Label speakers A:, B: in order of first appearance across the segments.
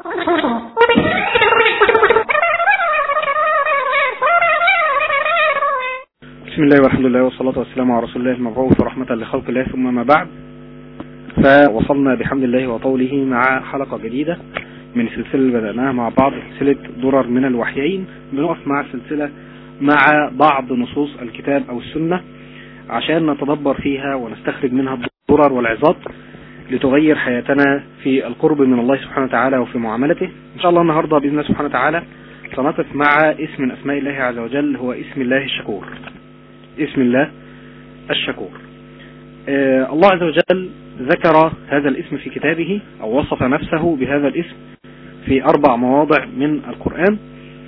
A: بسم الله والحمد لله والصلاة والسلام على رسول الله المبعوث ورحمة لخلق الله ثم ما بعد فوصلنا بحمد الله وطوله مع حلقة جديدة من سلسلة بدأناها مع بعض سلسلة درر من الوحيين بنقف مع سلسلة مع بعض نصوص الكتاب أو السنة عشان نتدبر فيها ونستخرج منها الضرر والعظات لتغير حياتنا في القرب من الله سبحانه وتعالى وفي معاملته إن شاء الله النهاردة بإذن الله سبحانه وتعالى سنقف مع اسم من أسماء الله عز وجل هو اسم الله الشكور اسم الله الشكور آه الله عز وجل ذكر هذا الاسم في كتابه أو وصف نفسه بهذا الاسم في أربع مواضع من القرآن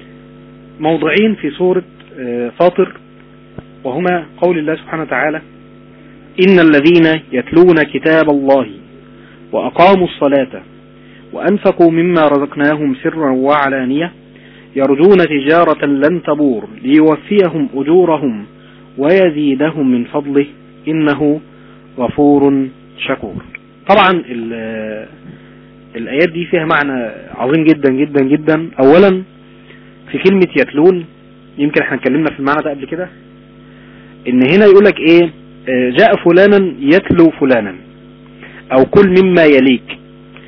A: موضعين في سورة آه فاطر وهما قول الله سبحانه وتعالى إن الذين يتلون كتاب الله وأقاموا الصلاة وأنفقوا مما رزقناهم سرا وعلانية يرجون تجارة لن تبور ليوفيهم أجورهم ويزيدهم من فضله إنه غفور شكور طبعا الآيات دي فيها معنى عظيم جدا جدا جدا أولا في كلمة يتلون يمكن احنا اتكلمنا في المعنى ده قبل كده ان هنا يقولك ايه جاء فلانا يتلو فلانا او كل مما يليك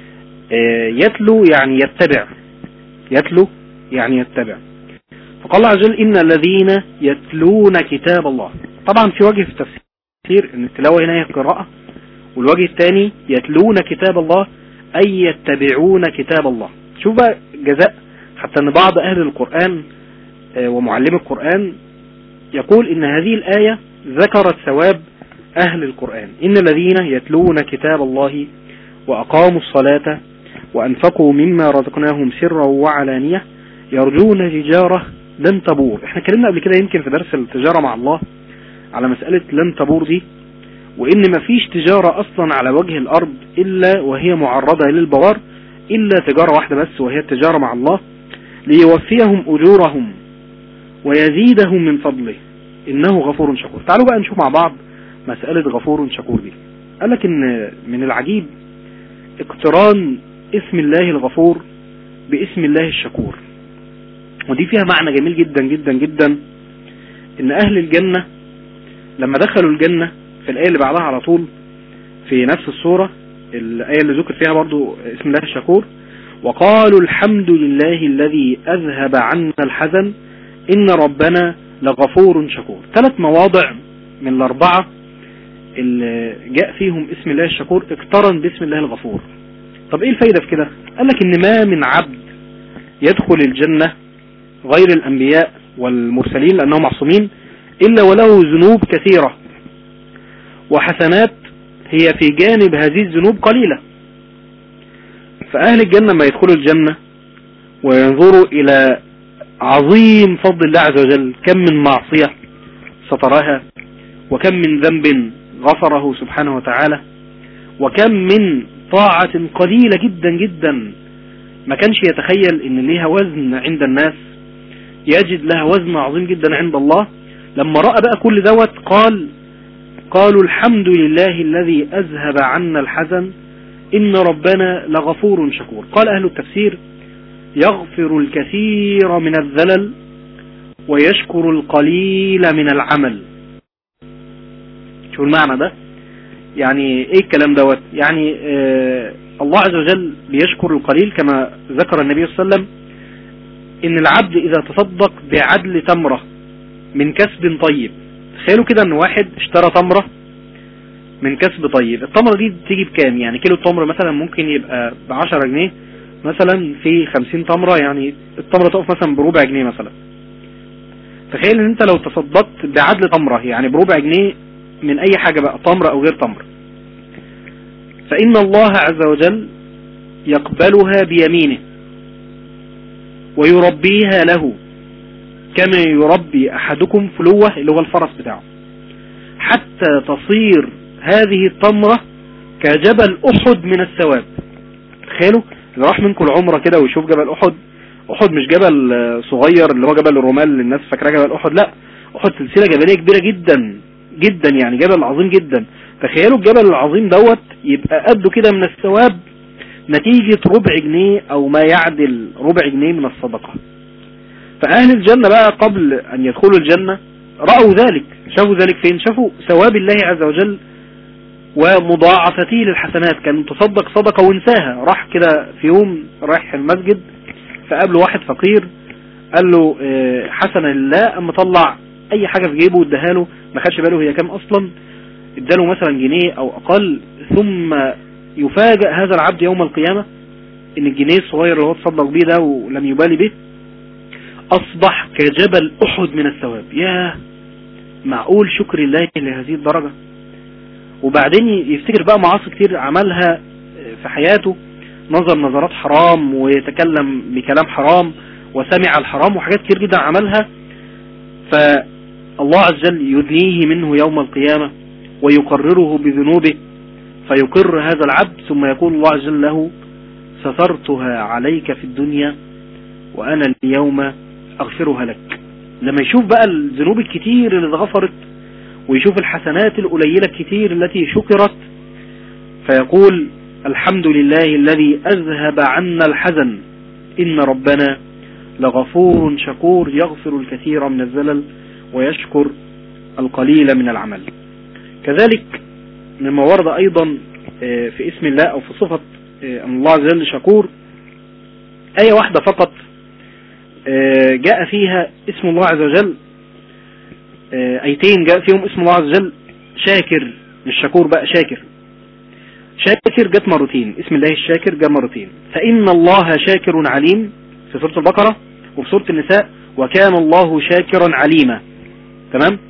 A: يتلو يعني يتبع يتلو يعني يتبع فقال الله عز وجل إن الذين يتلون كتاب الله طبعا في وجه في التفسير ان التلاوة هنا هي القراءة والوجه الثاني يتلون كتاب الله أي يتبعون كتاب الله شوف بقى جزاء حتى أن بعض أهل القرآن ومعلم القرآن يقول إن هذه الآية ذكرت ثواب أهل القرآن إن الذين يتلون كتاب الله وأقاموا الصلاة وأنفقوا مما رزقناهم سرا وعلانية يرجون تجارة لن تبور احنا اتكلمنا قبل كده يمكن في درس التجارة مع الله على مسألة لن تبور دي وإن مفيش تجارة أصلا على وجه الأرض إلا وهي معرضة للبوار إلا تجارة واحدة بس وهي التجارة مع الله ليوفيهم أجورهم ويزيدهم من فضله إنه غفور شكور تعالوا بقى نشوف مع بعض مسألة غفور شكور دي قال لك إن من العجيب اقتران اسم الله الغفور باسم الله الشكور ودي فيها معنى جميل جدا جدا جدا إن أهل الجنة لما دخلوا الجنة في الآية اللي بعدها على طول في نفس الصورة الآية اللي ذكر فيها برضو اسم الله الشكور وقالوا الحمد لله الذي أذهب عنا الحزن إن ربنا لغفور شكور ثلاث مواضع من الأربعة اللي جاء فيهم اسم الله الشكور اقترن باسم الله الغفور طب ايه الفايدة في كده قال لك ان ما من عبد يدخل الجنة غير الانبياء والمرسلين لانهم معصومين الا وله ذنوب كثيرة وحسنات هي في جانب هذه الذنوب قليلة فأهل الجنة ما يدخلوا الجنة وينظروا إلى عظيم فضل الله عز وجل كم من معصية سترها وكم من ذنب غفره سبحانه وتعالى وكم من طاعة قليلة جدا جدا ما كانش يتخيل ان ليها وزن عند الناس يجد لها وزن عظيم جدا عند الله لما رأى بقى كل دوت قال قالوا الحمد لله الذي أذهب عنا الحزن إن ربنا لغفور شكور قال أهل التفسير يغفر الكثير من الذلل ويشكر القليل من العمل شو المعنى ده يعني ايه الكلام دوت يعني آه الله عز وجل بيشكر القليل كما ذكر النبي صلى الله عليه وسلم ان العبد اذا تصدق بعدل تمرة من كسب طيب تخيلوا كده ان واحد اشترى تمرة من كسب طيب التمرة دي تيجي بكام يعني كيلو التمر مثلا ممكن يبقى بعشرة جنيه مثلا في خمسين تمرة يعني التمرة تقف مثلا بربع جنيه مثلا تخيل ان انت لو تصدقت بعدل تمرة يعني بربع جنيه من اي حاجة بقى تمر او غير تمر فان الله عز وجل يقبلها بيمينه ويربيها له كما يربي احدكم فلوة اللي هو الفرس بتاعه حتى تصير هذه التمرة كجبل احد من الثواب تخيلوا اللي راح منكم العمرة كده ويشوف جبل احد احد مش جبل صغير اللي هو جبل الرمال اللي الناس فاكراه جبل احد لا احد سلسلة جبلية كبيرة جدا جدا يعني جبل عظيم جدا تخيلوا الجبل العظيم دوت يبقى قده كده من الثواب نتيجة ربع جنيه او ما يعدل ربع جنيه من الصدقة فاهل الجنة بقى قبل ان يدخلوا الجنة رأوا ذلك شافوا ذلك فين شافوا ثواب الله عز وجل ومضاعفته للحسنات كان تصدق صدقة وانساها راح كده في يوم رايح المسجد فقابله واحد فقير قال له آه، حسنا لله اما طلع اي حاجة في جيبه واداها له ما خدش باله هي كام اصلا اداله مثلا جنيه او اقل ثم يفاجأ هذا العبد يوم القيامة ان الجنيه الصغير اللي هو تصدق بيه ده ولم يبالي به اصبح كجبل احد من الثواب ياه معقول شكر الله لهذه الدرجة وبعدين يفتكر بقى معاصي كتير عملها في حياته نظر نظرات حرام ويتكلم بكلام حرام وسمع الحرام وحاجات كتير جدا عملها فالله عز وجل يدنيه منه يوم القيامة ويقرره بذنوبه فيقر هذا العبد ثم يقول الله عز وجل له سترتها عليك في الدنيا وأنا اليوم أغفرها لك لما يشوف بقى الذنوب الكتير اللي اتغفرت ويشوف الحسنات القليلة الكتير التي شكرت فيقول الحمد لله الذي أذهب عنا الحزن إن ربنا لغفور شكور يغفر الكثير من الزلل ويشكر القليل من العمل كذلك مما ورد أيضا آه، في اسم الله أو في صفة آه، أن الله عز وجل شكور آية واحدة فقط آه، جاء فيها اسم الله عز وجل ايتين جاء فيهم اسم الله عز وجل شاكر مش شكور بقى شاكر شاكر جت مرتين اسم الله الشاكر جاء مرتين فإن الله شاكر عليم في سورة البقرة وفي سورة النساء وكان الله شاكرا عليما تمام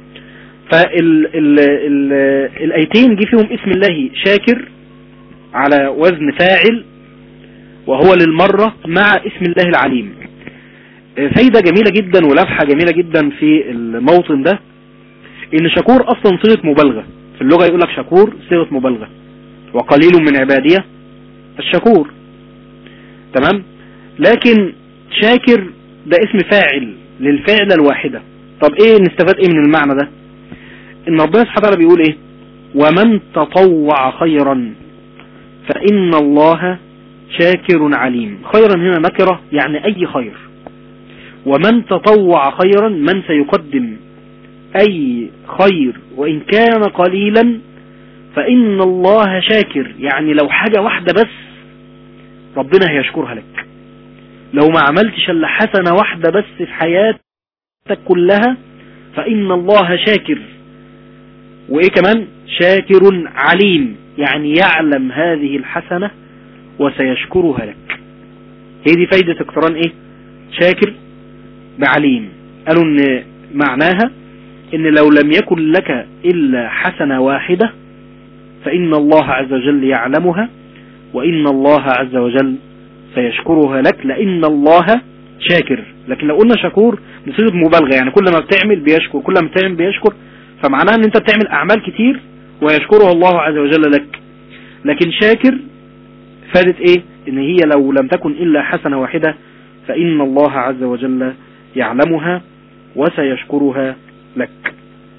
A: فالايتين جه فيهم اسم الله شاكر على وزن فاعل وهو للمرة مع اسم الله العليم فايدة جميلة جدا ولفحة جميلة جدا في الموطن ده ان شكور اصلا صيغة مبالغة في اللغة يقول لك شكور صيغة مبالغة وقليل من عبادية الشكور تمام لكن شاكر ده اسم فاعل للفعلة الواحدة طب ايه نستفاد ايه من المعنى ده ان ربنا سبحانه وتعالى بيقول ايه ومن تطوع خيرا فان الله شاكر عليم خيرا هنا نكرة يعني اي خير ومن تطوع خيرا من سيقدم اي خير وان كان قليلا فان الله شاكر يعني لو حاجة واحدة بس ربنا هيشكرها لك لو ما عملتش الا حسنة واحدة بس في حياتك كلها فان الله شاكر وايه كمان شاكر عليم يعني يعلم هذه الحسنة وسيشكرها لك هي دي فايدة اقتران ايه شاكر بعليم قالوا ان معناها ان لو لم يكن لك الا حسنة واحدة فان الله عز وجل يعلمها وان الله عز وجل سيشكرها لك لان الله شاكر لكن لو قلنا شكور بصيغه مبالغه يعني كل ما بتعمل بيشكر كل ما بتعمل بيشكر فمعناها ان انت بتعمل اعمال كتير ويشكرها الله عز وجل لك لكن شاكر فادت ايه ان هي لو لم تكن الا حسنة واحدة فان الله عز وجل يعلمها وسيشكرها لك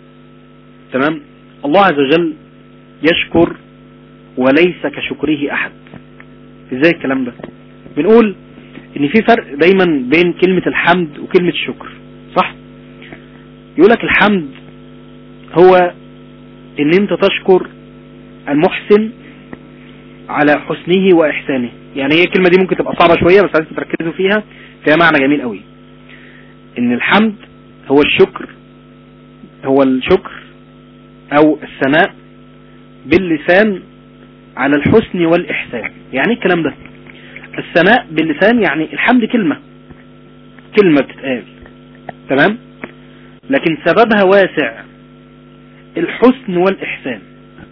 A: تمام الله عز وجل يشكر وليس كشكره احد ازاي الكلام ده بنقول ان في فرق دايما بين كلمة الحمد وكلمة الشكر صح يقولك الحمد هو ان انت تشكر المحسن على حسنه واحسانه يعني هي الكلمة دي ممكن تبقى صعبة شوية بس عايز تركزوا فيها فيها معنى جميل قوي ان الحمد هو الشكر هو الشكر او الثناء باللسان على الحسن والاحسان يعني ايه الكلام ده الثناء باللسان يعني الحمد كلمة كلمة بتتقال تمام لكن سببها واسع الحسن والإحسان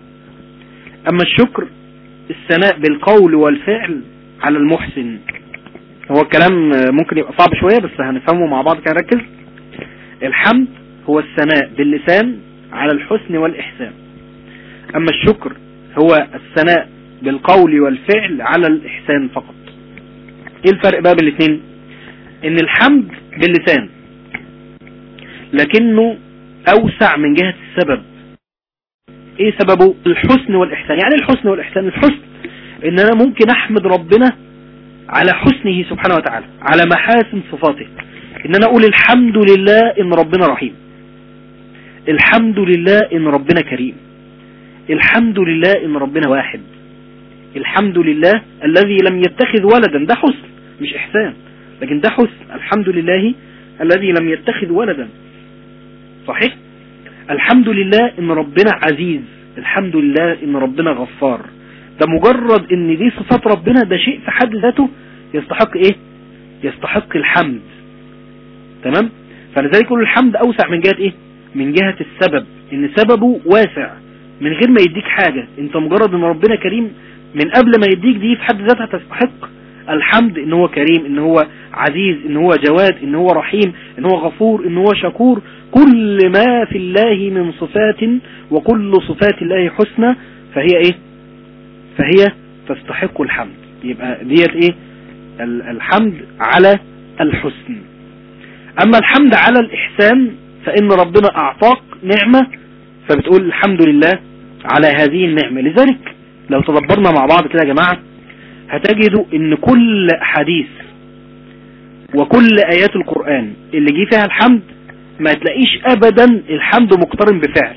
A: أما الشكر الثناء بالقول والفعل على المحسن هو الكلام ممكن يبقى صعب شوية بس هنفهمه مع بعض كده ركز الحمد هو الثناء باللسان على الحسن والإحسان أما الشكر هو الثناء بالقول والفعل على الإحسان فقط ايه الفرق بقى بين الاثنين ان الحمد باللسان لكنه اوسع من جهة السبب ايه سببه الحسن والاحسان يعني الحسن والاحسان الحسن ان انا ممكن احمد ربنا على حسنه سبحانه وتعالى على محاسن صفاته ان انا اقول الحمد لله ان ربنا رحيم الحمد لله ان ربنا كريم الحمد لله ان ربنا واحد الحمد لله الذي لم يتخذ ولدا ده حسن مش احسان لكن ده حسن الحمد لله الذي لم يتخذ ولدا صحيح الحمد لله ان ربنا عزيز الحمد لله ان ربنا غفار ده مجرد ان دي صفات ربنا ده شيء في حد ذاته يستحق ايه يستحق الحمد تمام فلذلك يقول الحمد اوسع من جهة ايه من جهة السبب ان سببه واسع من غير ما يديك حاجة انت مجرد ان ربنا كريم من قبل ما يديك دي في حد ذاتها تستحق الحمد ان هو كريم ان هو عزيز ان هو جواد ان هو رحيم ان هو غفور ان هو شكور كل ما في الله من صفات وكل صفات الله حسنى فهي ايه فهي تستحق الحمد يبقى ديت ايه الحمد على الحسن اما الحمد على الاحسان فان ربنا اعطاك نعمة فبتقول الحمد لله على هذه النعمة لذلك لو تدبرنا مع بعض كده يا جماعة هتجدوا ان كل حديث وكل ايات القرآن اللي جه فيها الحمد ما تلاقيش ابدا الحمد مقترن بفعل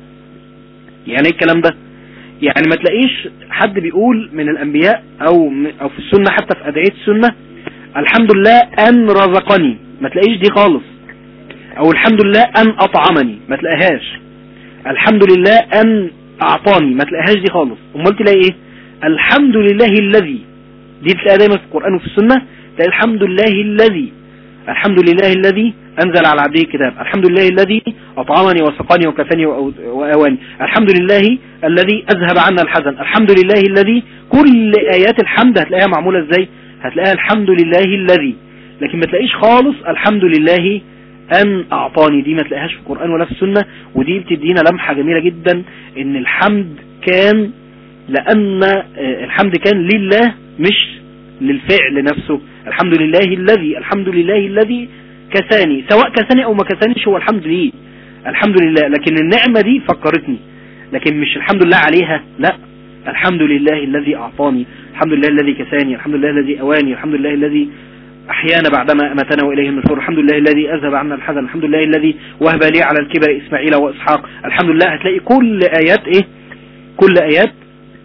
A: يعني ايه الكلام ده يعني ما تلاقيش حد بيقول من الانبياء او او في السنة حتى في ادعية السنة الحمد لله ان رزقني ما تلاقيش دي خالص او الحمد لله ان اطعمني ما تلاقيهاش الحمد لله ان اعطاني ما تلاقيهاش دي خالص امال تلاقي ايه الحمد لله الذي دي تلاقيها دايما في القرآن وفي السنة تلاقي الحمد لله الذي الحمد لله الذي أنزل على عبده الكتاب الحمد لله الذي أطعمني وسقاني وكفاني وأواني الحمد لله الذي أذهب عنا الحزن الحمد لله الذي كل آيات الحمد هتلاقيها معمولة ازاي هتلاقيها الحمد لله الذي لكن ما تلاقيش خالص الحمد لله أن أعطاني دي ما تلاقيهاش في القرآن ولا في السنة ودي بتدينا لمحة جميلة جدا إن الحمد كان لأن آه، الحمد كان لله مش للفعل نفسه الحمد لله الذي الحمد لله الذي كساني سواء كساني او ما كسانيش هو الحمد لله الحمد لله لكن النعمة دي فكرتني لكن مش الحمد لله عليها لا الحمد لله الذي اعطاني الحمد لله الذي كساني الحمد لله الذي اواني الحمد لله الذي احيانا بعدما امتنا واليه النشور الحمد لله الذي اذهب عنا الحزن الحمد لله الذي وهب لي على الكبر اسماعيل واسحاق الحمد لله هتلاقي كل ايات ايه كل ايات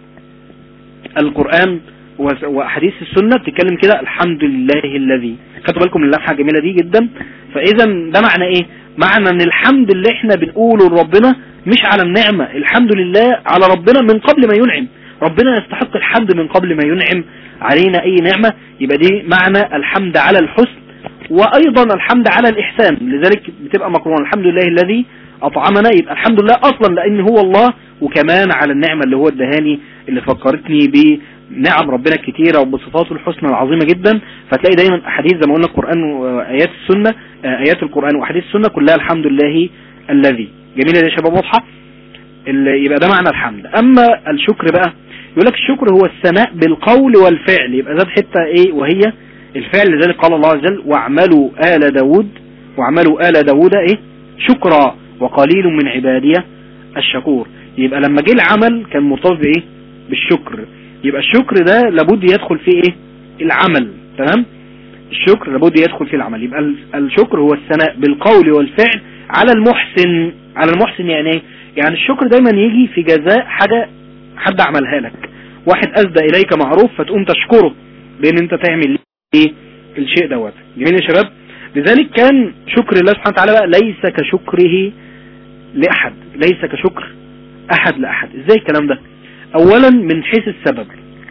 A: القرآن وأحاديث السنة بتتكلم كده الحمد لله الذي خدوا بالكم من اللمحة الجميلة دي جدا فإذا ده معنى إيه معنى أن الحمد اللي إحنا بنقوله لربنا مش على النعمة الحمد لله على ربنا من قبل ما ينعم ربنا يستحق الحمد من قبل ما ينعم علينا أي نعمة يبقى دي معنى الحمد على الحسن وأيضا الحمد على الإحسان لذلك بتبقى مقرون الحمد لله الذي أطعمنا يبقى الحمد لله أصلا لأن هو الله وكمان على النعمة اللي هو الدهاني اللي فكرتني بنعم ربنا الكتيرة وبصفاته الحسنى العظيمة جدا فتلاقي دايما أحاديث زي ما قلنا القرآن وآيات السنة آيات القرآن وأحاديث السنة كلها الحمد لله الذي جميلة يا شباب واضحة يبقى ده معنى الحمد أما الشكر بقى يقول لك الشكر هو الثناء بالقول والفعل يبقى ذات حتة ايه وهي الفعل لذلك قال الله عز وجل واعملوا آل داود واعملوا آل داود ايه شكرا وقليل من عبادية الشكور يبقى لما جه العمل كان مرتبط بايه بالشكر يبقى الشكر ده لابد يدخل فيه ايه العمل تمام الشكر لابد يدخل فيه العمل يبقى الشكر هو الثناء بالقول والفعل على المحسن على المحسن يعني ايه يعني الشكر دايما يجي في جزاء حاجة حد عملها لك واحد أسدى إليك معروف فتقوم تشكره بأن أنت تعمل ايه الشيء دوت جميل يا شباب لذلك كان شكر الله سبحانه وتعالى بقى ليس كشكره لأحد ليس كشكر أحد لأحد إزاي الكلام ده أولا من حيث السبب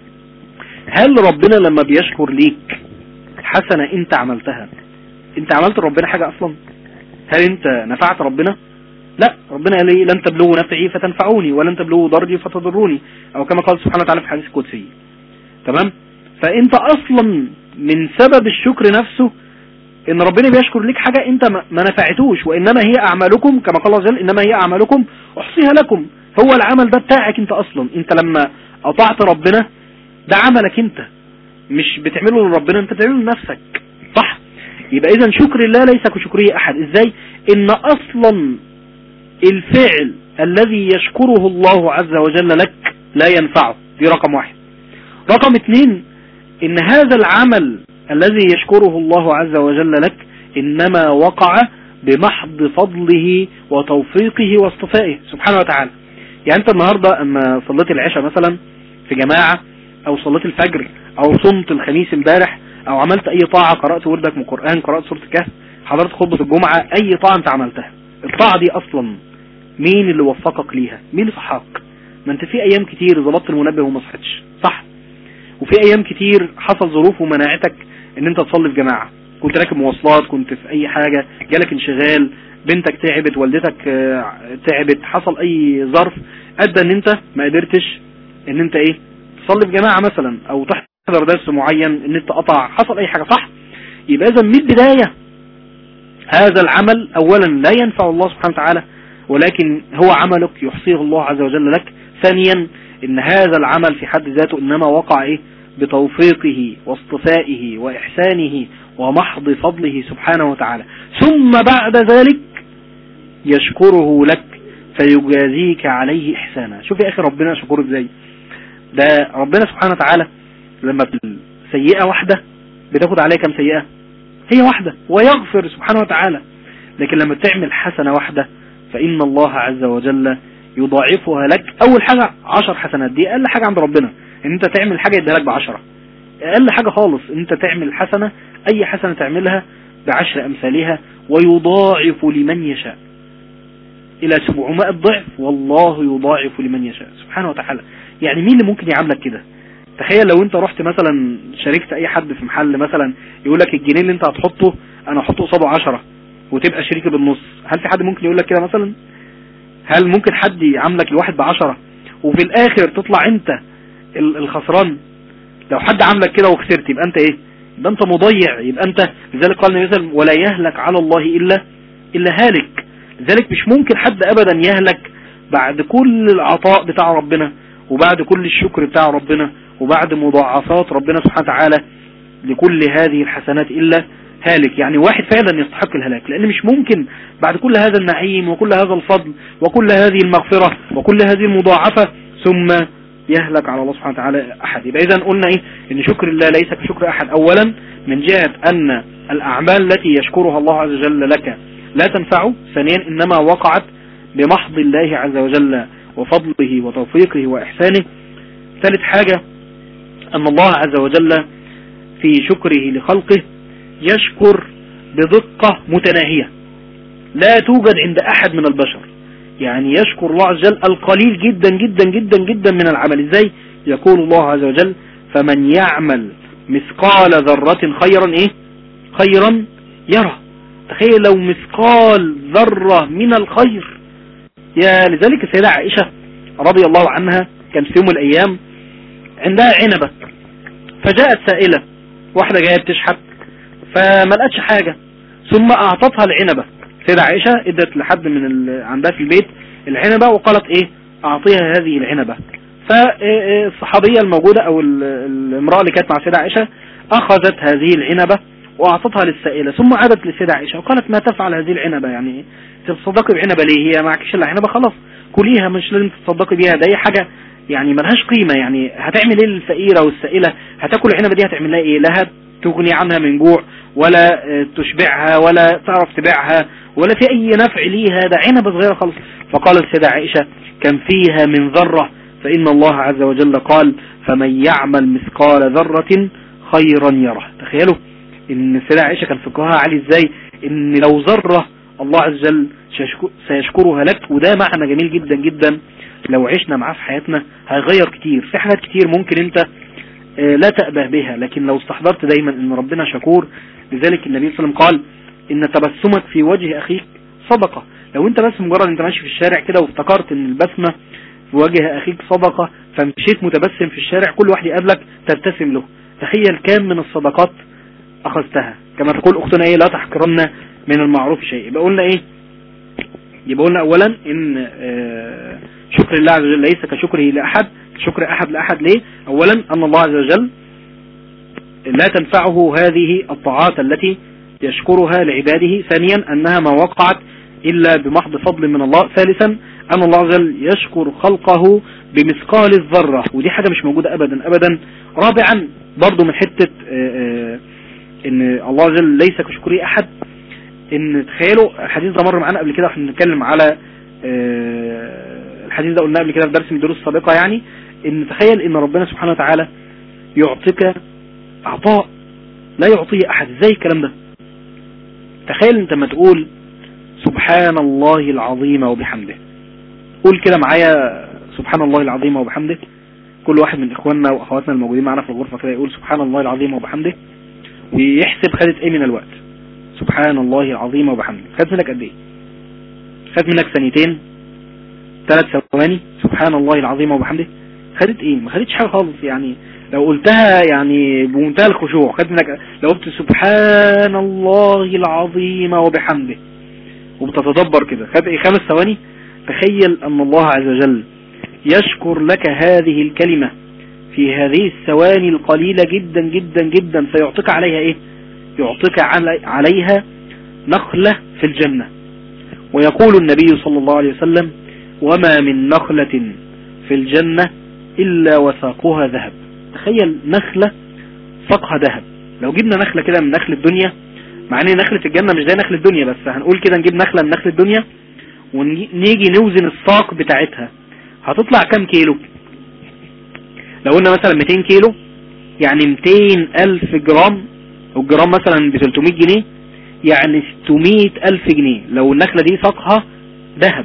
A: هل ربنا لما بيشكر ليك حسنة انت عملتها انت عملت ربنا حاجة اصلا هل انت نفعت ربنا لا ربنا قال لي لن تبلغوا نفعي فتنفعوني ولن تبلغوا ضرري فتضروني او كما قال سبحانه وتعالى في حديث القدسي تمام فانت اصلا من سبب الشكر نفسه ان ربنا بيشكر لك حاجة انت ما نفعتوش وانما هي اعمالكم كما قال الله عز وجل انما هي اعمالكم احصيها لكم هو العمل ده بتاعك انت اصلا انت لما اطعت ربنا ده عملك انت مش بتعمله لربنا انت بتعمله لنفسك صح يبقى اذا شكر الله ليس كشكره احد ازاي ان اصلا الفعل الذي يشكره الله عز وجل لك لا ينفعه دي رقم واحد رقم اثنين ان هذا العمل الذي يشكره الله عز وجل لك انما وقع بمحض فضله وتوفيقه واصطفائه سبحانه وتعالى يعني انت النهاردة اما صليت العشاء مثلا في جماعة او صليت الفجر او صمت الخميس امبارح او عملت اي طاعة قرأت وردك من القرآن قرأت سورة الكهف حضرت خطبة الجمعة اي طاعة انت عملتها الطاعة دي اصلا مين اللي وفقك ليها مين اللي صحاك ما انت في ايام كتير ظبطت المنبه وما صحتش صح وفي ايام كتير حصل ظروف ومناعتك ان انت تصلي في جماعة كنت راكب مواصلات كنت في اي حاجة جالك انشغال بنتك تعبت والدتك آه، تعبت حصل اي ظرف ادى ان انت ما قدرتش ان انت ايه تصلي في جماعة مثلا او تحضر درس معين ان انت قطع حصل اي حاجة صح يبقى اذا من البداية هذا العمل اولا لا ينفع الله سبحانه وتعالى ولكن هو عملك يحصيه الله عز وجل لك ثانيا ان هذا العمل في حد ذاته انما وقع ايه بتوفيقه واصطفائه واحسانه ومحض فضله سبحانه وتعالى ثم بعد ذلك يشكره لك فيجازيك عليه احسانا شوف يا اخي ربنا شكور ازاي ده ربنا سبحانه وتعالى لما سيئة واحدة بتاخد عليها كم سيئة هي واحدة ويغفر سبحانه وتعالى لكن لما تعمل حسنة واحدة فإن الله عز وجل يضاعفها لك أول حاجة عشر حسنات دي أقل حاجة عند ربنا إن أنت تعمل حاجة يديها لك بعشرة أقل حاجة خالص إن أنت تعمل حسنة أي حسنة تعملها بعشر أمثالها ويضاعف لمن يشاء إلى 700 ضعف والله يضاعف لمن يشاء سبحانه وتعالى يعني مين اللي ممكن يعاملك كده تخيل لو انت رحت مثلا شاركت اي حد في محل مثلا يقول لك الجنيه اللي انت هتحطه انا هحطه قصاده 10 وتبقى شريكي بالنص هل في حد ممكن يقول لك كده مثلا هل ممكن حد يعاملك الواحد بعشرة وفي الاخر تطلع انت الخسران لو حد عاملك كده وخسرت يبقى انت ايه يبقى انت مضيع يبقى انت لذلك قال النبي صلى ولا يهلك على الله الا الا هالك لذلك مش ممكن حد ابدا يهلك بعد كل العطاء بتاع ربنا وبعد كل الشكر بتاع ربنا وبعد مضاعفات ربنا سبحانه وتعالى لكل هذه الحسنات إلا هالك يعني واحد فعلا يستحق الهلاك لأن مش ممكن بعد كل هذا النعيم وكل هذا الفضل وكل هذه المغفرة وكل هذه المضاعفة ثم يهلك على الله سبحانه وتعالى أحد يبقى إذا قلنا إيه إن شكر الله ليس كشكر أحد أولا من جهة أن الأعمال التي يشكرها الله عز وجل لك لا تنفعه ثانيا إنما وقعت بمحض الله عز وجل وفضله وتوفيقه وإحسانه ثالث حاجة أن الله عز وجل في شكره لخلقه يشكر بدقة متناهية لا توجد عند أحد من البشر يعني يشكر الله عز وجل القليل جدا جدا جدا جدا من العمل ازاي يقول الله عز وجل فمن يعمل مثقال ذرة خيرا ايه خيرا يرى تخيل لو مثقال ذرة من الخير يا لذلك السيدة عائشة رضي الله عنها كان في يوم الأيام عندها عنبة فجاءت سائلة واحدة جاية بتشحت فما لقتش حاجة ثم أعطتها العنبة سيدة عائشة ادت لحد من ال... عندها في البيت العنبة وقالت ايه اعطيها هذه العنبة فالصحابية الموجودة او الامرأة اللي كانت مع سيدة عائشة اخذت هذه العنبة واعطتها للسائلة ثم عادت لسيدة عائشة وقالت ما تفعل هذه العنبة يعني تتصدقي بعنبة ليه هي معكش الا عنبة خلاص كليها مش لازم تتصدقي بيها ده اي حاجة يعني ملهاش قيمة يعني هتعمل ايه للفقيرة والسائلة هتاكل العنبة دي هتعمل لها ايه لا تغني عنها من جوع ولا تشبعها ولا تعرف تبيعها ولا في اي نفع ليها ده عنبة صغيرة خالص فقالت السيدة عائشة كان فيها من ذرة فإن الله عز وجل قال فمن يعمل مثقال ذرة خيرا يره تخيلوا ان السيدة عائشة كان فقهها عالي ازاي ان لو ذرة الله عز وجل سيشكرها لك وده معنى جميل جدا جدا لو عشنا معاه في حياتنا هيغير كتير في حاجات كتير ممكن انت آه، لا تأبه بها لكن لو استحضرت دايما ان ربنا شكور لذلك النبي صلى الله عليه وسلم قال ان تبسمك في وجه اخيك صدقة لو انت بس مجرد انت ماشي في الشارع كده وافتكرت ان البسمة في وجه اخيك صدقة فمشيت متبسم في الشارع كل واحد يقابلك تبتسم له تخيل كام من الصدقات اخذتها كما تقول اختنا ايه لا تحقرن من المعروف شيء يبقى قلنا ايه يبقى قلنا اولا ان آه، شكر الله عز وجل ليس كشكره لاحد شكر احد لاحد ليه اولا ان الله عز وجل لا تنفعه هذه الطاعات التي يشكرها لعباده ثانيا انها ما وقعت الا بمحض فضل من الله ثالثا أن الله عز وجل يشكر خلقه بمثقال الذرة ودي حاجة مش موجودة أبدا أبدا رابعا برضو من حتة ان الله عز وجل ليس كشكري أحد ان تخيلوا الحديث ده مر معانا قبل كده احنا بنتكلم على الحديث ده قلنا قبل كده في درس من الدروس السابقة يعني ان تخيل ان ربنا سبحانه وتعالى يعطيك عطاء لا يعطيه احد ازاي الكلام ده تخيل انت ما تقول سبحان الله العظيم وبحمده قول كده معايا سبحان الله العظيم وبحمده كل واحد من اخواننا واخواتنا الموجودين معنا في الغرفة كده يقول سبحان الله العظيم وبحمده ويحسب خدت ايه من الوقت سبحان الله العظيم وبحمده خدت منك قد ايه خدت منك ثانيتين ثلاث ثواني سبحان الله العظيم وبحمده خدت ايه ما خدتش حاجة خالص يعني لو قلتها يعني بمنتهى الخشوع خدت منك لو قلت سبحان الله العظيم وبحمده وبتتدبر كده خدت ايه خمس ثواني تخيل ان الله عز وجل يشكر لك هذه الكلمة في هذه الثواني القليلة جدا جدا جدا سيعطيك عليها ايه يعطيك عليها نخلة في الجنة ويقول النبي صلى الله عليه وسلم وما من نخلة في الجنة إلا وساقها ذهب تخيل نخلة ساقها ذهب لو جبنا نخلة كده من نخل الدنيا مع ان نخلة الجنة مش زي نخل الدنيا بس هنقول كده نجيب نخلة من نخل الدنيا ونيجي نوزن الساق بتاعتها هتطلع كام كيلو لو قلنا مثلا 200 كيلو يعني 200 ألف جرام والجرام مثلا ب 300 جنيه يعني 600 ألف جنيه لو النخلة دي ساقها ذهب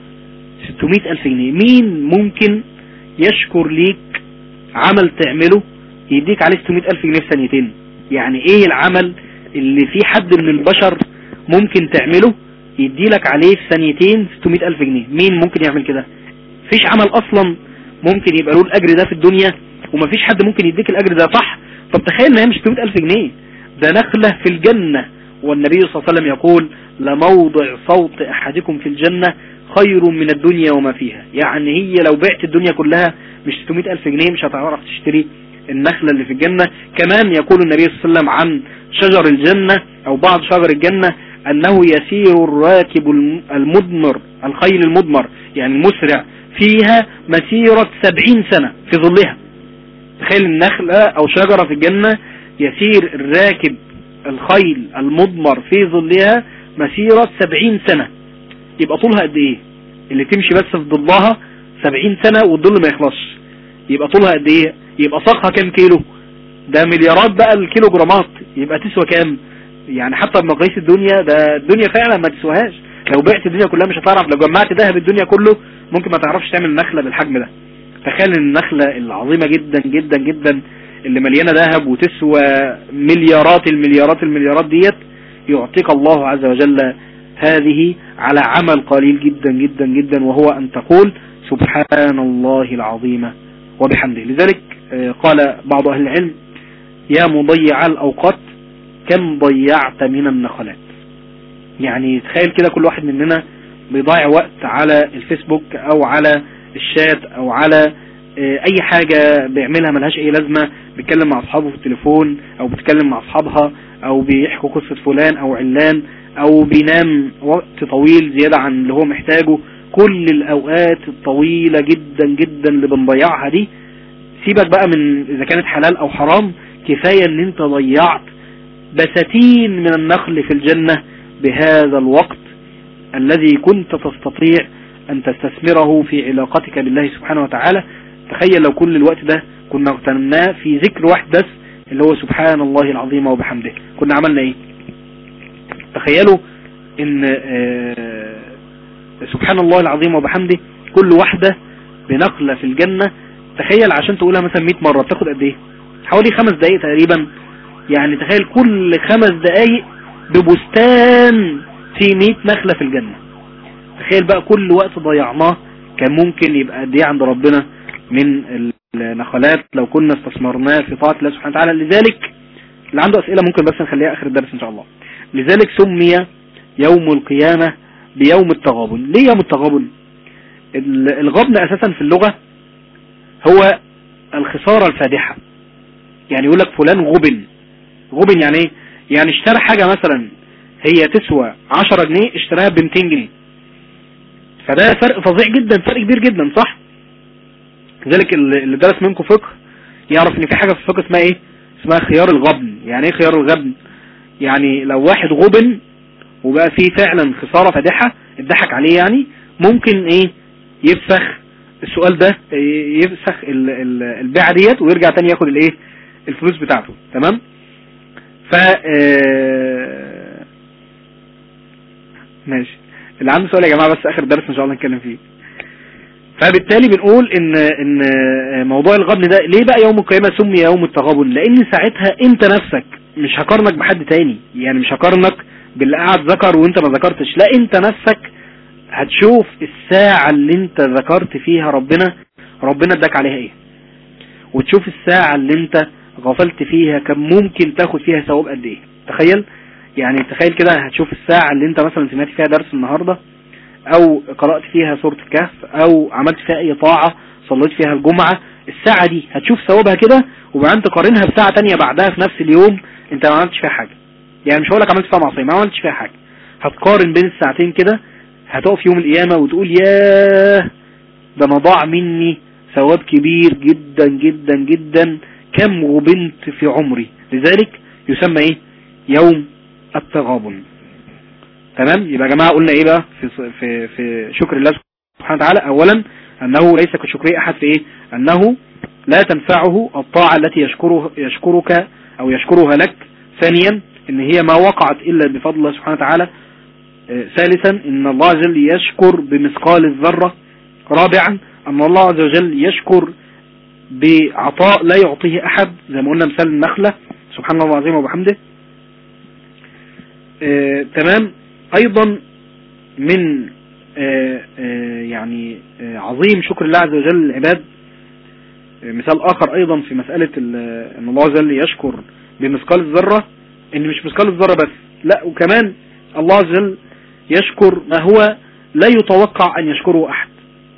A: 600 ألف جنيه مين ممكن يشكر ليك عمل تعمله يديك عليه 600 ألف جنيه في ثانيتين يعني ايه العمل اللي في حد من البشر ممكن تعمله يديلك عليه في ثانيتين 600 ألف جنيه مين ممكن يعمل كده فيش عمل أصلا ممكن يبقى له الأجر ده في الدنيا ومفيش حد ممكن يديك الأجر ده صح طب تخيل ان هي مش 600 ألف جنيه ده نخلة في الجنة والنبي صلى الله عليه وسلم يقول لموضع صوت أحدكم في الجنة خير من الدنيا وما فيها يعني هي لو بعت الدنيا كلها مش 600 ألف جنيه مش هتعرف تشتري النخلة اللي في الجنة كمان يقول النبي صلى الله عليه وسلم عن شجر الجنة أو بعض شجر الجنة أنه يسير الراكب المدمر الخيل المدمر يعني المسرع فيها مسيرة سبعين سنة في ظلها تخيل النخلة أو شجرة في الجنة يسير الراكب الخيل المضمر في ظلها مسيرة سبعين سنة يبقى طولها قد ايه اللي تمشي بس في ظلها سبعين سنة والظل ما يخلصش يبقى طولها قد ايه يبقى ساقها كام كيلو ده مليارات بقى الكيلو جرامات يبقى تسوى كام يعني حتى بمقاييس الدنيا ده الدنيا فعلا ما تسواهاش لو بعت الدنيا كلها مش هتعرف لو جمعت ذهب الدنيا كله ممكن ما تعرفش تعمل نخلة بالحجم ده تخيل النخلة العظيمة جدا جدا جدا اللي مليانة ذهب وتسوى مليارات المليارات المليارات ديت يعطيك الله عز وجل هذه على عمل قليل جدا جدا جدا وهو أن تقول سبحان الله العظيم وبحمده لذلك قال بعض أهل العلم يا مضيع الأوقات كم ضيعت من النخلات يعني تخيل كده كل واحد مننا بيضيع وقت على الفيسبوك او على الشات او على اي حاجة بيعملها ملهاش اي لازمة بيتكلم مع اصحابه في التليفون او بيتكلم مع اصحابها او بيحكوا قصة فلان او علان او بينام وقت طويل زيادة عن اللي هو محتاجه كل الاوقات الطويلة جدا جدا اللي بنضيعها دي سيبك بقى من اذا كانت حلال او حرام كفاية ان انت ضيعت بساتين من النخل في الجنة بهذا الوقت الذي كنت تستطيع أن تستثمره في علاقتك بالله سبحانه وتعالى تخيل لو كل الوقت ده كنا اغتنمناه في ذكر واحد بس اللي هو سبحان الله العظيم وبحمده كنا عملنا ايه تخيلوا ان سبحان الله العظيم وبحمده كل واحدة بنقلة في الجنة تخيل عشان تقولها مثلا 100 مرة بتاخد قد ايه حوالي خمس دقايق تقريبا يعني تخيل كل خمس دقايق ببستان في 100 نخلة في الجنة تخيل بقى كل وقت ضيعناه كان ممكن يبقى قد ايه عند ربنا من النخلات لو كنا استثمرناه في طاعة الله سبحانه وتعالى لذلك اللي عنده اسئلة ممكن بس نخليها اخر الدرس ان شاء الله لذلك سمي يوم القيامة بيوم التغابن ليه يوم التغابن الغبن اساسا في اللغة هو الخسارة الفادحة يعني يقول لك فلان غبن غبن يعني ايه يعني اشترى حاجة مثلا هي تسوى 10 جنيه اشتراها ب 200 جنيه فده فرق فظيع جدا فرق كبير جدا صح لذلك اللي درس منكم فقه يعرف ان في حاجة في الفقه اسمها ايه اسمها خيار الغبن يعني ايه خيار الغبن يعني لو واحد غبن وبقى فيه فعلا خسارة فادحة اتضحك عليه يعني ممكن ايه يفسخ السؤال ده يفسخ البيعة ديت ويرجع تاني ياخد الايه الفلوس بتاعته تمام ف آه، ماشي اللي عنده سؤال يا جماعة بس اخر درس ان شاء الله نتكلم فيه فبالتالي بنقول ان ان موضوع الغبن ده ليه بقى يوم القيامة سمي يوم التغابن لان ساعتها انت نفسك مش هقارنك بحد تاني يعني مش هقارنك باللي قاعد ذكر وانت ما ذكرتش لا انت نفسك هتشوف الساعة اللي انت ذكرت فيها ربنا ربنا اداك عليها ايه وتشوف الساعة اللي انت غفلت فيها كان ممكن تاخد فيها ثواب قد ايه تخيل يعني تخيل كده هتشوف الساعة اللي انت مثلا سمعت فيها درس النهاردة او قرأت فيها سورة الكهف او عملت فيها اي طاعة صليت فيها الجمعة الساعة دي هتشوف ثوابها كده وبعدين تقارنها بساعة تانية بعدها في نفس اليوم انت ما عملتش فيها حاجة يعني مش هقولك عملت فيها معصية ما عملتش فيها حاجة هتقارن بين الساعتين كده هتقف يوم القيامة وتقول ياه ده انا ضاع مني ثواب كبير جدا جدا جدا كم غبنت في عمري لذلك يسمى ايه يوم التغابن تمام يبقى يا جماعة قلنا ايه بقى في, في, في شكر الله سبحانه وتعالى اولا انه ليس كشكر احد في ايه انه لا تنفعه الطاعة التي يشكره يشكرك او يشكرها لك ثانيا ان هي ما وقعت الا بفضل الله سبحانه وتعالى آه، ثالثا ان الله عز وجل يشكر بمثقال الذرة رابعا ان الله عز وجل يشكر بعطاء لا يعطيه احد زي ما قلنا مثال النخلة سبحان الله العظيم وبحمده آه تمام ايضا من آه آه يعني آه عظيم شكر الله عز وجل للعباد آه، مثال اخر ايضا في مسألة ان الله عز وجل يشكر بمثقال الذرة ان مش مثقال الذرة بس لا وكمان الله عز وجل يشكر ما هو لا يتوقع ان يشكره احد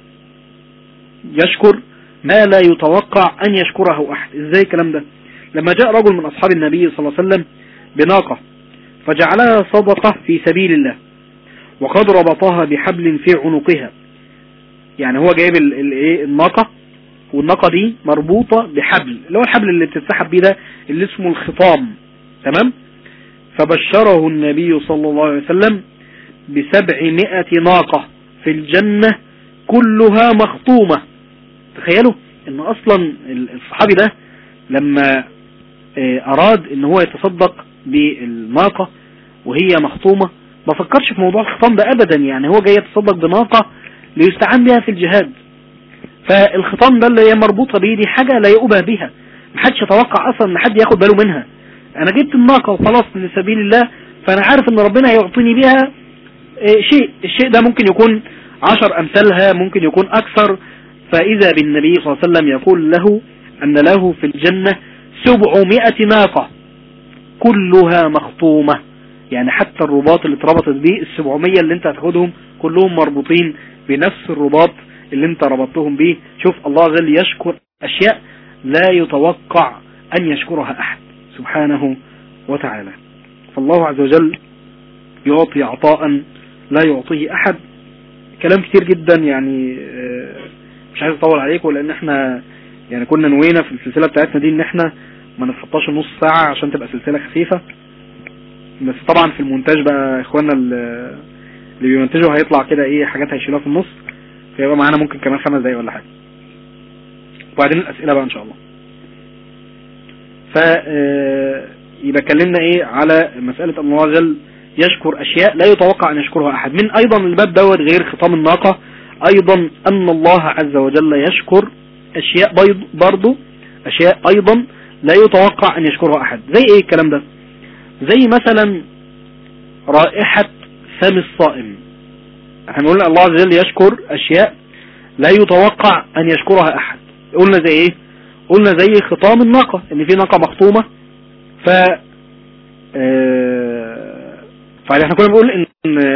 A: يشكر ما لا يتوقع ان يشكره احد ازاي الكلام ده لما جاء رجل من اصحاب النبي صلى الله عليه وسلم بناقة فجعلها صدقة في سبيل الله وقد ربطها بحبل في عنقها يعني هو جايب الايه الناقة والناقة دي مربوطة بحبل اللي هو الحبل اللي بتتسحب بيه ده اللي اسمه الخطام تمام فبشره النبي صلى الله عليه وسلم بسبعمائة ناقة في الجنة كلها مخطومة تخيلوا ان اصلا الصحابي ده لما آه، اراد ان هو يتصدق بالناقة وهي مخطومة ما فكرش في موضوع الخطام ده ابدا يعني هو جاي يتصدق بناقة ليستعان بها في الجهاد فالخطام ده اللي هي مربوطة بيه دي حاجة لا يؤبه بها محدش يتوقع اصلا ان حد ياخد باله منها انا جبت الناقة وخلاص لسبيل الله فانا عارف ان ربنا هيعطيني بها آه، شيء الشيء ده ممكن يكون عشر امثالها ممكن يكون اكثر فاذا بالنبي صلى الله عليه وسلم يقول له ان له في الجنة سبعمائة ناقة كلها مخطومة يعني حتى الرباط اللي اتربطت بيه السبعمية اللي انت هتاخدهم كلهم مربوطين بنفس الرباط اللي انت ربطتهم بيه شوف الله عز وجل يشكر اشياء لا يتوقع ان يشكرها احد سبحانه وتعالى فالله عز وجل يعطي عطاء لا يعطيه احد كلام كتير جدا يعني آه، مش عايز اطول عليكم لان احنا يعني كنا نوينا في السلسلة بتاعتنا دي ان احنا ما نتخطاش نص ساعة عشان تبقى سلسلة خفيفة بس طبعا في المونتاج بقى اخواننا اللي بيمنتجوا هيطلع كده ايه حاجات هيشيلوها في النص فيبقى معانا ممكن كمان خمس دقايق ولا حاجة وبعدين الاسئلة بقى ان شاء الله ف آه، يبقى كلمنا ايه على مسألة ان الله عز وجل يشكر اشياء لا يتوقع ان يشكرها احد من ايضا الباب دوت غير خطام الناقة ايضا ان الله عز وجل يشكر اشياء بيض برضو اشياء ايضا لا يتوقع ان يشكرها احد زي ايه الكلام ده زي مثلا رائحة فم الصائم احنا قلنا الله عز وجل يشكر اشياء لا يتوقع ان يشكرها احد قلنا زي ايه قلنا زي خطام الناقة ان في ناقة مخطومة ف اه فاحنا كنا بنقول ان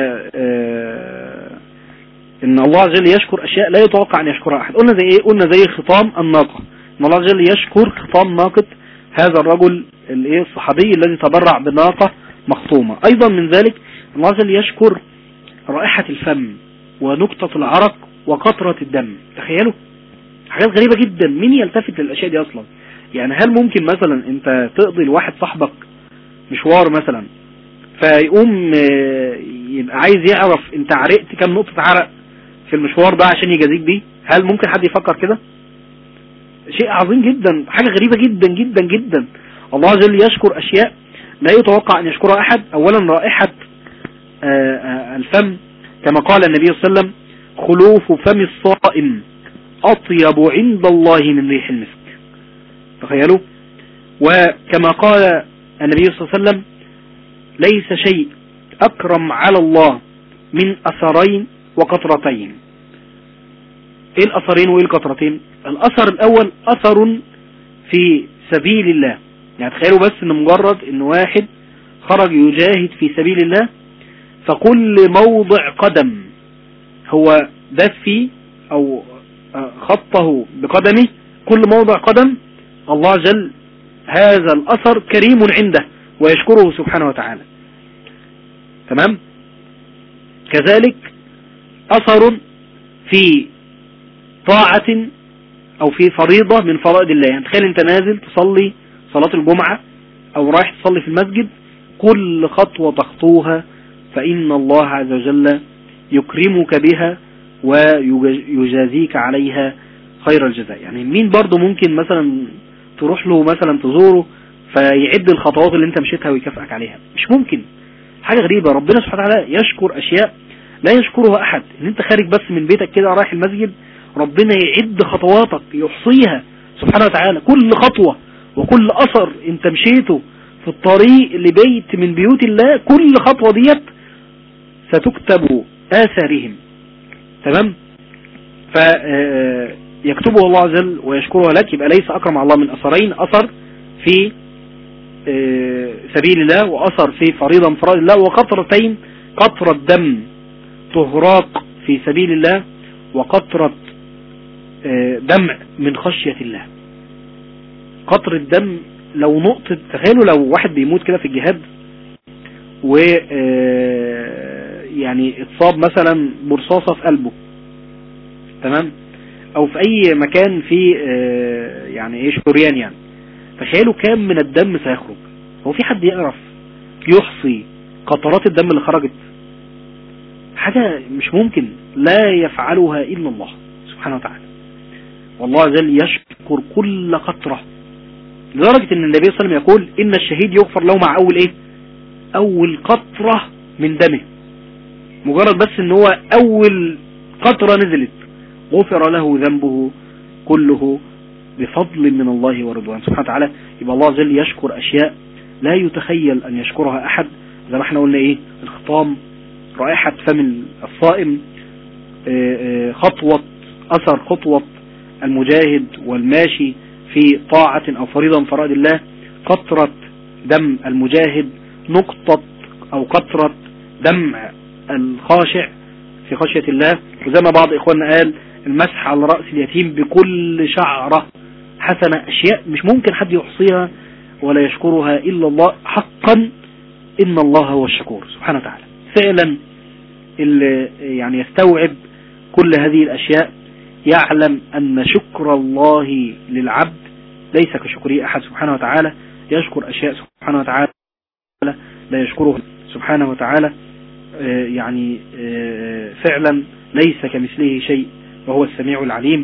A: اه ان الله عز وجل يشكر اشياء لا يتوقع ان يشكرها احد قلنا زي ايه قلنا زي خطام الناقة ان الله عز وجل يشكر خطام ناقة هذا الرجل الايه الصحابي الذي تبرع بناقة مخطومة ايضا من ذلك الله عز وجل يشكر رائحة الفم ونقطة العرق وقطرة الدم تخيلوا حاجات غريبة جدا مين يلتفت للأشياء دي أصلا يعني هل ممكن مثلا انت تقضي لواحد صاحبك مشوار مثلا فيقوم آه، يبقى عايز يعرف انت عرقت كم نقطة عرق في المشوار ده عشان يجازيك بيه هل ممكن حد يفكر كده شيء عظيم جدا حاجة غريبة جدا جدا جدا الله عز وجل يشكر اشياء لا يتوقع ان يشكرها احد اولا رائحة آه، آه، الفم كما قال النبي صلى الله عليه وسلم خلوف فم الصائم اطيب عند الله من ريح المسك تخيلوا وكما قال النبي صلى الله عليه وسلم ليس شيء أكرم على الله من أثرين وقطرتين ايه الأثرين وايه القطرتين الأثر الأول أثر في سبيل الله يعني تخيلوا بس ان مجرد ان واحد خرج يجاهد في سبيل الله فكل موضع قدم هو داس فيه او خطه بقدمه كل موضع قدم الله جل هذا الأثر كريم عنده ويشكره سبحانه وتعالى تمام كذلك أثر في طاعة أو في فريضة من فرائض الله يعني تخيل أنت نازل تصلي صلاة الجمعة أو رايح تصلي في المسجد كل خطوة تخطوها فإن الله عز وجل يكرمك بها ويجازيك عليها خير الجزاء يعني مين برضو ممكن مثلا تروح له مثلا تزوره فيعد الخطوات اللي انت مشيتها ويكافئك عليها مش ممكن حاجة غريبة ربنا سبحانه وتعالى يشكر اشياء لا يشكرها احد ان انت خارج بس من بيتك كده رايح المسجد ربنا يعد خطواتك يحصيها سبحانه وتعالى كل خطوة وكل اثر انت مشيته في الطريق لبيت من بيوت الله كل خطوة ديت ستكتب آثارهم تمام فيكتبه الله عز وجل ويشكره لك يبقى ليس أكرم الله من أثرين أثر في آه، سبيل الله وأثر في فريضة من فرائض الله وقطرتين قطرة دم تهراق في سبيل الله وقطرة آه، دمع من خشية الله قطر الدم لو نقطة تخيلوا لو واحد بيموت كده في الجهاد و آه، يعني اتصاب مثلا برصاصة في قلبه تمام او في اي مكان في يعني ايه شريان يعني تخيلوا كام من الدم سيخرج هو في حد يعرف يحصي قطرات الدم اللي خرجت حاجة مش ممكن لا يفعلها إلا الله سبحانه وتعالى والله جل يشكر كل قطرة لدرجة ان النبي صلى الله عليه وسلم يقول ان الشهيد يغفر له مع اول ايه اول قطرة من دمه مجرد بس ان هو اول قطرة نزلت غفر له ذنبه كله بفضل من الله ورضوان سبحانه وتعالى يبقى الله جل يشكر أشياء لا يتخيل أن يشكرها أحد زي ما احنا قلنا إيه الخطام رائحة فم الصائم آه، آه، خطوة أثر خطوة المجاهد والماشي في طاعة أو فريضة من فرائض الله قطرة دم المجاهد نقطة أو قطرة دم الخاشع في خشية الله وزي ما بعض إخواننا قال المسح على رأس اليتيم بكل شعرة حسنة أشياء مش ممكن حد يحصيها ولا يشكرها إلا الله حقا إن الله هو الشكور سبحانه وتعالى فعلا اللي يعني يستوعب كل هذه الأشياء يعلم أن شكر الله للعبد ليس كشكره أحد سبحانه وتعالى يشكر أشياء سبحانه وتعالى لا يشكره سبحانه وتعالى آه، يعني آه، فعلا ليس كمثله شيء وهو السميع العليم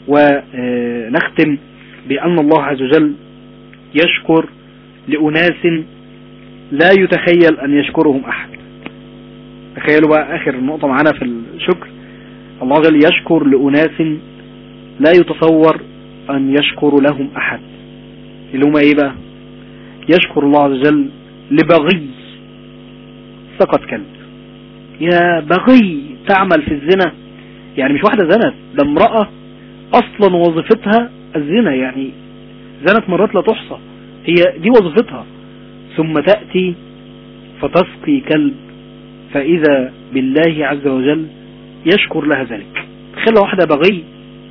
A: ونختم بأن الله عز وجل يشكر لأناس لا يتخيل أن يشكرهم أحد تخيلوا بقى آخر نقطة معانا في الشكر الله عز وجل يشكر لأناس لا يتصور أن يشكر لهم أحد اللي هم إيه بقى يشكر الله عز وجل لبغي سقط كلب يا بغي تعمل في الزنا يعني مش واحدة زنت ده امرأة اصلا وظيفتها الزنا يعني زنت مرات لا تحصى هي دي وظيفتها ثم تأتي فتسقي كلب فإذا بالله عز وجل يشكر لها ذلك تخيل واحدة بغي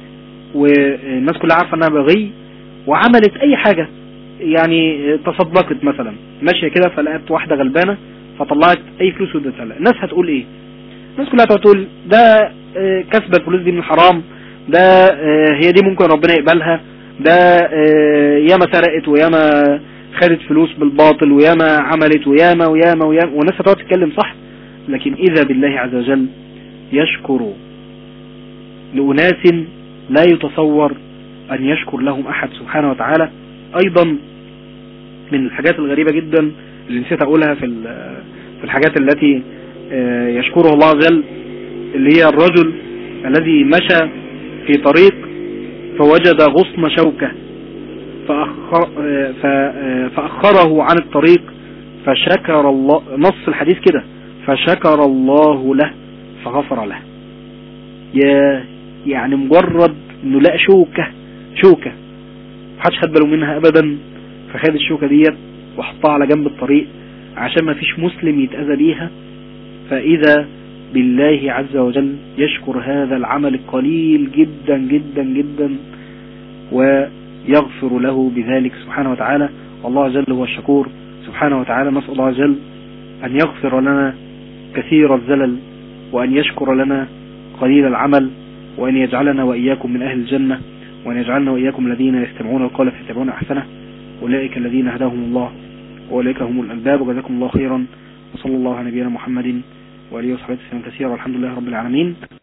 A: والناس كلها عارفة انها بغي وعملت اي حاجة يعني تصدقت مثلا ماشية كده فلقت واحدة غلبانة فطلعت اي فلوس ودتها الناس هتقول ايه الناس كلها هتقول ده آه، كسب الفلوس دي من الحرام ده آه، هي دي ممكن ربنا يقبلها ده آه، ياما سرقت وياما خدت فلوس بالباطل وياما عملت وياما وياما وياما والناس هتقعد تتكلم صح لكن إذا بالله عز وجل يشكر لأناس لا يتصور أن يشكر لهم أحد سبحانه وتعالى أيضا من الحاجات الغريبة جدا اللي نسيت أقولها في في الحاجات التي آه، يشكره الله عز وجل اللي هي الرجل الذي مشى في طريق فوجد غصن شوكة فأخر آه، آه، فأخره عن الطريق فشكر الله نص الحديث كده فشكر الله له فغفر له يا يعني مجرد انه لقى شوكة شوكة محدش خد باله منها ابدا فخد الشوكة ديت وحطها على جنب الطريق عشان ما فيش مسلم يتأذى بيها فإذا بالله عز وجل يشكر هذا العمل القليل جدا جدا جدا ويغفر له بذلك سبحانه وتعالى والله جل هو الشكور سبحانه وتعالى نسأل الله جل أن يغفر لنا كثير الزلل وأن يشكر لنا قليل العمل وأن يجعلنا وإياكم من أهل الجنة وأن يجعلنا وإياكم الذين يستمعون القول فيتبعون أحسنه أولئك الذين هداهم الله وأولئك هم الألباب وجزاكم الله خيرا وصلى الله على نبينا محمد وعليه وصحبه وسلم كثيرا والحمد لله رب العالمين